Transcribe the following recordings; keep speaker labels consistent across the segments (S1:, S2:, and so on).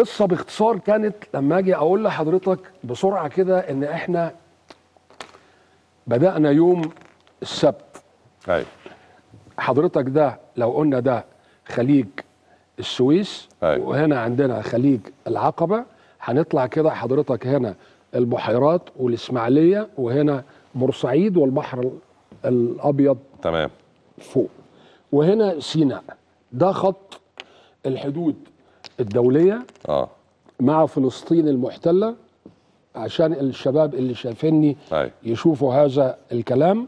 S1: القصه باختصار كانت لما اجي اقول لحضرتك بسرعه كده ان احنا بدانا يوم السبت
S2: ايوه
S1: حضرتك ده لو قلنا ده خليج السويس
S2: أيوة.
S1: وهنا عندنا خليج العقبه هنطلع كده حضرتك هنا البحيرات والاسماعيليه وهنا بورسعيد والبحر ال- الابيض
S2: تمام
S1: فوق وهنا سيناء ده خط الحدود الدوليه
S2: اه
S1: مع فلسطين المحتله عشان الشباب اللي شايفيني
S2: ايوه
S1: يشوفوا هذا الكلام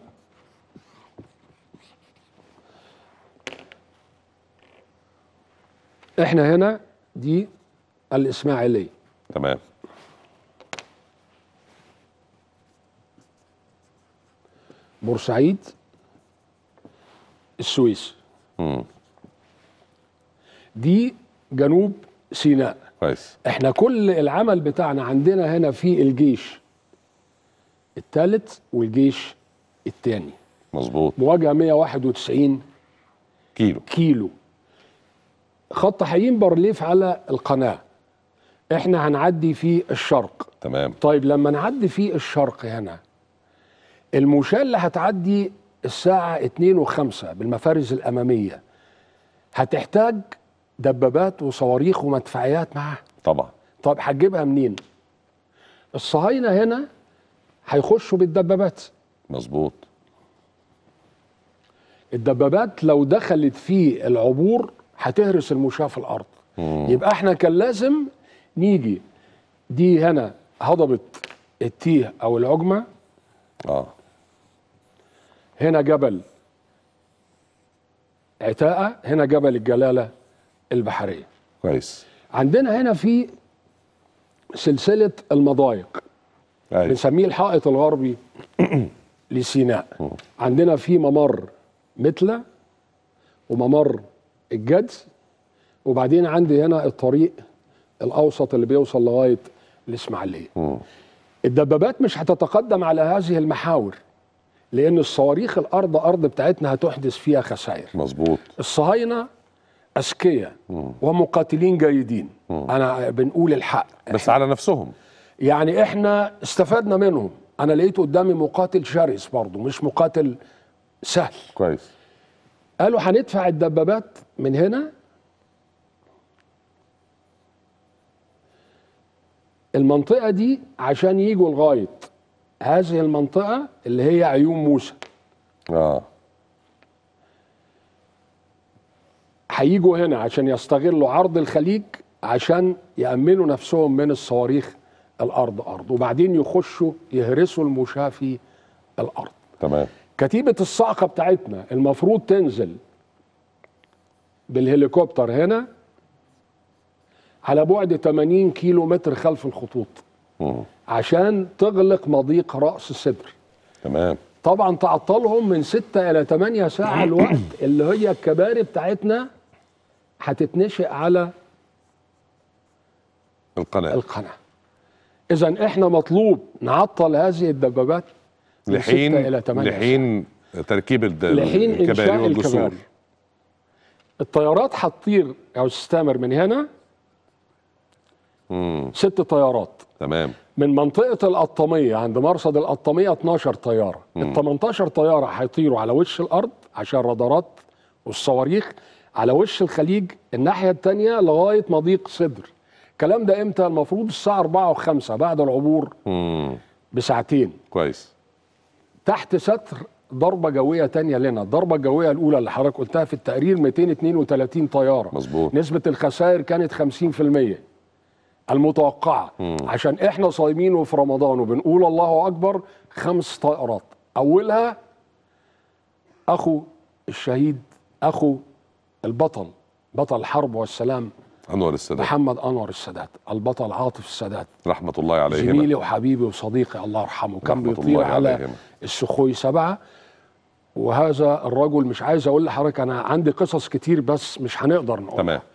S1: احنا هنا دي الاسماعيليه
S2: تمام
S1: بورسعيد السويس
S2: امم
S1: دي جنوب سيناء
S2: كويس
S1: احنا كل العمل بتاعنا عندنا هنا في الجيش الثالث والجيش الثاني
S2: مظبوط
S1: مواجهه 191
S2: كيلو
S1: كيلو خط حيين بارليف على القناه احنا هنعدي في الشرق
S2: تمام
S1: طيب لما نعدي في الشرق هنا المشاة اللي هتعدي الساعة 2 و5 بالمفارز الأمامية هتحتاج دبابات وصواريخ ومدفعيات معاها
S2: طبعا
S1: طب هتجيبها منين؟ الصهاينة هنا هيخشوا بالدبابات
S2: مظبوط
S1: الدبابات لو دخلت في العبور هتهرس المشاة في الأرض
S2: مم.
S1: يبقى احنا كان لازم نيجي دي هنا هضبة التيه أو العجمة
S2: اه
S1: هنا جبل عتاقة هنا جبل الجلالة البحرية
S2: كويس
S1: عندنا هنا في سلسلة المضايق
S2: ايوه
S1: بنسميه الحائط الغربي لسيناء عندنا في ممر متلة وممر الجدس وبعدين عندي هنا الطريق الأوسط اللي بيوصل لغاية الإسماعيلية
S2: مم.
S1: الدبابات مش هتتقدم على هذه المحاور لأن الصواريخ الأرض أرض بتاعتنا هتحدث فيها خسائر
S2: مظبوط
S1: الصهاينة أذكياء ومقاتلين جيدين أنا بنقول الحق
S2: بس على نفسهم
S1: يعني احنا استفدنا منهم انا لقيت قدامي مقاتل شرس برضه مش مقاتل سهل
S2: كويس
S1: قالوا هندفع الدبابات من هنا المنطقة دي عشان يجوا لغاية هذه المنطقة اللي هي عيون موسى
S2: اه
S1: هيجوا هنا عشان يستغلوا عرض الخليج عشان يأمنوا نفسهم من الصواريخ الأرض أرض وبعدين يخشوا يهرسوا المشاة في الأرض
S2: تمام
S1: كتيبة الصاعقة بتاعتنا المفروض تنزل بالهليكوبتر هنا على بعد 80 كيلو متر خلف الخطوط
S2: مم.
S1: عشان تغلق مضيق رأس الصدر
S2: تمام
S1: طبعا تعطلهم من 6 إلى 8 ساعة الوقت اللي هي الكباري بتاعتنا هتتنشئ على
S2: القناه
S1: القناة إذا إحنا مطلوب نعطل هذه الدبابات من 6
S2: لحين
S1: إلى 8 ساعة.
S2: لحين تركيب الد-
S1: لحين
S2: الكباري
S1: انشاء
S2: والجسور
S1: الكباري الطيارات هتطير او تستمر من هنا
S2: مم.
S1: ست طيارات
S2: تمام
S1: من منطقه القطاميه عند مرصد القطاميه 12 طياره ال 18 طياره هيطيروا على وش الارض عشان الرادارات والصواريخ على وش الخليج الناحيه الثانيه لغايه مضيق صدر الكلام ده امتى المفروض الساعه 4 و5 بعد العبور
S2: مم.
S1: بساعتين
S2: كويس
S1: تحت ستر ضربه جويه تانية لنا الضربه الجويه الاولى اللي حضرتك قلتها في التقرير 232 طياره
S2: مظبوط
S1: نسبه الخسائر كانت 50% المتوقعه عشان احنا صايمين وفي رمضان وبنقول الله اكبر خمس طائرات اولها اخو الشهيد اخو البطل بطل الحرب والسلام
S2: انور السادات
S1: محمد انور السادات البطل عاطف السادات
S2: رحمه الله عليهما
S1: زميلي وحبيبي وصديقي الله يرحمه كان
S2: رحمة
S1: بيطير
S2: الله
S1: على
S2: عليهما.
S1: السخوي سبعة وهذا الرجل مش عايز اقول لحضرتك انا عندي قصص كتير بس مش هنقدر نقول
S2: تمام